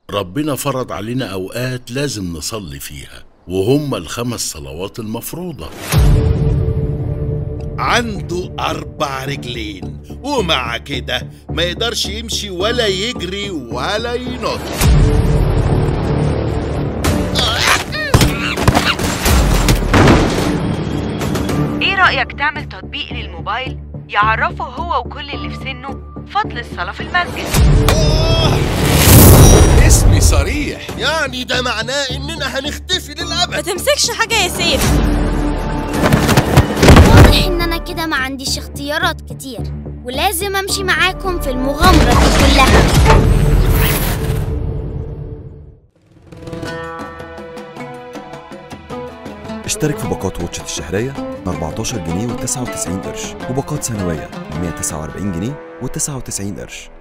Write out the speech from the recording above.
ربنا فرض علينا أوقات لازم نصلي فيها وهم الخمس صلوات المفروضة عنده أربع رجلين ومع كده ما يقدرش يمشي ولا يجري ولا ينط ايه رأيك تعمل تطبيق للموبايل يعرفه هو وكل اللي في سنه فضل الصلاة في المسجد اسمي صريح يعني ده معناه إننا هنختفي ما للأبد تمسكش حاجة يا سيف واضح ان انا كده ما عنديش اختيارات كتير ولازم امشي معاكم في المغامرة دي كلها اشترك في باقات واتشت الشهرية ب 14 جنيه و99 قرش وباقات سنوية ب 149 جنيه و99 قرش